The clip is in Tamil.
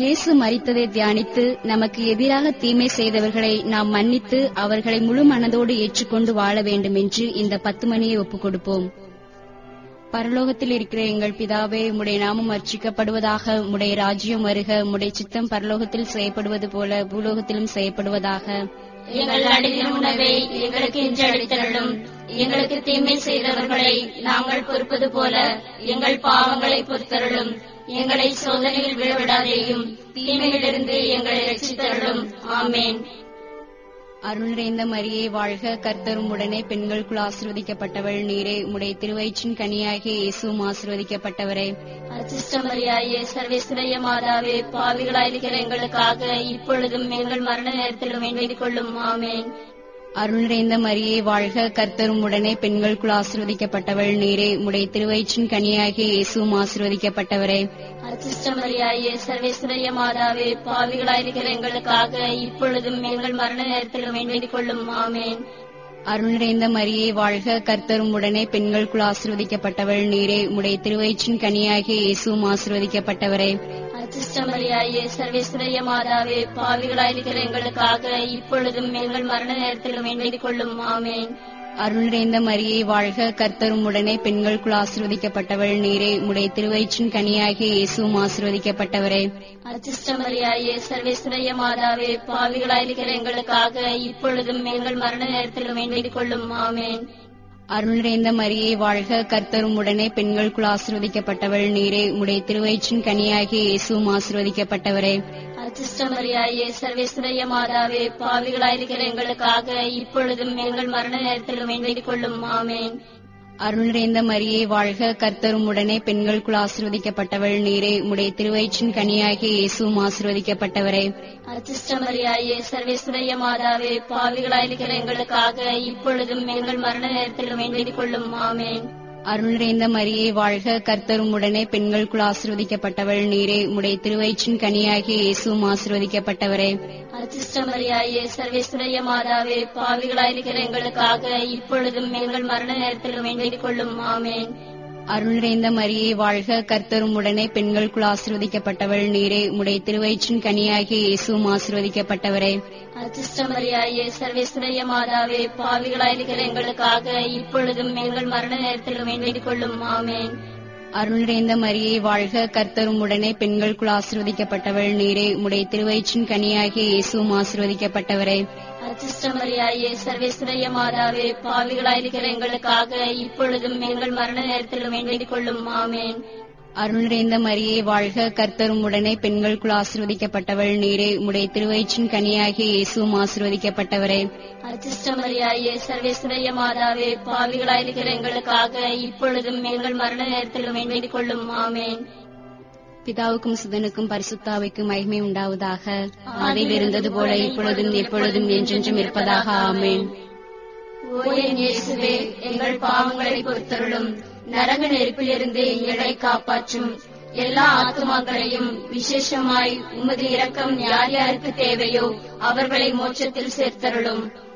இயேசு மரித்ததை தியானித்து நமக்கு எதிராக தீமை செய்தவர்களை நாம் மன்னித்து அவர்களை முழு மனதோடு ஏற்றுக்கொண்டு வாழ வேண்டும் என்று இந்த பத்து மணியை ஒப்புக் கொடுப்போம் பரலோகத்தில் இருக்கிற எங்கள் பிதாவே உம்முடைய நாமம் அர்ச்சிக்கப்படுவதாக உம்முடைய ராஜ்யம் வருக உம்முடைய சித்தம் பரலோகத்தில் செய்யப்படுவது போல பூலோகத்திலும் செய்யப்படுவதாக எங்கள் அடியின் உணவை எங்களுக்கு இன்று அளித்தருளும் எங்களுக்கு தீமை செய்தவர்களை நாங்கள் பொறுப்பது போல எங்கள் பாவங்களை பொறுத்தருளும் எங்களை சோதனையில் விழவிடாதேயும் தீமையிலிருந்து எங்களை ரட்சித்தருளும் ஆமேன் அருள் நிறைந்த மரியே வாழ்க கர்த்தரும் உடனே பெண்களுக்குள் ஆசிர்வதிக்கப்பட்டவள் நீரே உம்முடைய திருவயிற்றின் கனியாகிய இயேசுவும் ஆசிர்வதிக்கப்பட்டவரே அச்சிஷ்டமரியாயே சர்வேஸ்வரைய மாதாவே பாவிகளாயிருக்கிற எங்களுக்காக இப்பொழுதும் எங்கள் மரண நேரத்திலும் வேண்டிக் கொள்ளும் ஆமேன் அருள் நிறைந்த மரியே வாழ்க கர்த்தரும் உடனே பெண்களுக்குள் ஆசிர்வதிக்கப்பட்டவள் நீரே உம்முடைய திருவயிற்றின் கனியாகிய இயேசுவும் ஆசிர்வதிக்கப்பட்டவரே அச்சிஷ்டமரியாயே சர்வேஸ்வரைய மாதாவே பாவிகளாயிருக்கிற எங்களுக்காக இப்பொழுதும் எங்கள் மரண நேரத்திலும் வேண்டிக் கொள்ளும் ஆமேன் அருள் நிறைந்த மரியே வாழ்க கர்த்தரும் உடனே பெண்களுக்குள் ஆசிர்வதிக்கப்பட்டவள் நீரே உம்முடைய திருவயிற்றின் கனியாகிய இயேசுவும் ஆசிர்வதிக்கப்பட்டவரே அச்சிஷ்டமரியாயே சர்வேஸ்வரைய மாதாவே பாவிகளாயிருக்கிற எங்களுக்காக இப்பொழுதும் எங்கள் மரண நேரத்திலும் வேண்டிக் கொள்ளும் ஆமேன் அருள் நிறைந்த மரியே வாழ்க கர்த்தரும் உடனே பெண்களுக்குள் ஆசிர்வதிக்கப்பட்டவள் நீரே உம்முடைய திருவயிற்றின் கனியாகிய இயேசுவும் ஆசிர்வதிக்கப்பட்டவரே அச்சிஷ்டமரியாயே சர்வேஸ்வரைய மாதாவே பாவிகளாயிருக்கிற எங்களுக்காக இப்பொழுதும் எங்கள் மரண நேரத்திலும் வேண்டிக் கொள்ளும் ஆமேன் அருள் நிறைந்த மரியே வாழ்க கர்த்தரும் உடனே பெண்களுக்குள் ஆசிர்வதிக்கப்பட்டவள் நீரே உம்முடைய திருவயிற்றின் கனியாகிய இயேசுவும் ஆசிர்வதிக்கப்பட்டவரே அச்சிஷ்டமரியாயே சர்வேஸ்வரைய மாதாவே பாவிகளாயிருக்கிற எங்களுக்காக இப்பொழுதும் எங்கள் மரண நேரத்திலும் வேண்டிக் கொள்ளும் ஆமேன் அருள் நிறைந்த மரியே வாழ்க கர்த்தரும் உடனே பெண்களுக்குள் ஆசிர்வதிக்கப்பட்டவள் நீரே உம்முடைய திருவயிற்றின் கனியாகிய இயேசுவும் ஆசிர்வதிக்கப்பட்டவரே அச்சிஷ்டமரியாயே சர்வேஸ்வரைய மாதாவே பாவிகளாயிருக்கிற எங்களுக்காக இப்பொழுதும் எங்கள் மரண நேரத்திலும் வேண்டிக் கொள்ளும் ஆமேன் அருள் நிறைந்த மரியே வாழ்க கர்த்தரும் உடனே பெண்களுக்குள் ஆசிர்வதிக்கப்பட்டவள் நீரே உம்முடைய திருவயிற்றின் கனியாகிய இயேசுவும் ஆசிர்வதிக்கப்பட்டவரே அச்சிஷ்டமரியாயே சர்வேஸ்வரைய மாதாவே பாவிகளாயிருக்கிற எங்களுக்காக இப்பொழுதும் எங்கள் மரண நேரத்திலும் வேண்டிக் கொள்ளும் ஆமேன் அருள் நிறைந்த மரியே வாழ்க கர்த்தரும் உடனே பெண்களுக்குள் ஆசிர்வதிக்கப்பட்டவள் நீரே உம்முடைய திருவயிற்றின் கனியாகிய இயேசுவும் ஆசிர்வதிக்கப்பட்டவரே அச்சிஷ்டமரியாயே சர்வேஸ்வரைய மாதாவே பாவிகளாயிருக்கிற எங்களுக்காக இப்பொழுதும் எங்கள் மரண நேரத்திலும் வேண்டிக் கொள்ளும் ஆமேன் அருள் நிறைந்த மரியே வாழ்க கர்த்தரும் உடனே பெண்களுக்குள் ஆசிர்வதிக்கப்பட்டவள் நீரே உம்முடைய திருவயிற்றின் கனியாகிய இயேசுவும் ஆசிர்வதிக்கப்பட்டவரே அச்சிஷ்டமரியாயே சர்வேஸ்வரைய மாதாவே பாவிகளாயிருக்கிற எங்களுக்காக இப்பொழுதும் எங்கள் மரண நேரத்திலும் வேண்டிக் கொள்ளும் ஆமேன் அருள் நிறைந்த மரியே வாழ்க கர்த்தரும் உடனே பெண்களுக்குள் ஆசிர்வதிக்கப்பட்டவள் நீரே உம்முடைய திருவயிற்றின் கனியாகிய இயேசுவும் ஆசிர்வதிக்கப்பட்டவரே அச்சிஷ்டமரியாயே சர்வேஸ்வரைய மாதாவே பாவிகளாயிருக்கிற எங்களுக்காக இப்பொழுதும் எங்கள் மரண நேரத்திலும் வேண்டிக் கொள்ளும் ஆமேன் பிதாவுக்கும் சுதனுக்கும் பரிசுத்தாவைக்கும் மகிமை உண்டாவதாக அதில் இருந்தது போல இப்பொழுதும் எப்பொழுதும் என்றென்றும் இருப்பதாக ஆமேன் ஓ என் இயேசுவே எங்கள் பாவங்களை பொறுத்தருளும் நரக நெருப்பிலிருந்து எங்களை காப்பாற்றும் எல்லா ஆத்துமாக்களையும் விசேஷமாய் உமது இரக்கம் யார் யாருக்கு தேவையோ அவர்களை மோட்சத்தில் சேர்த்தருளும்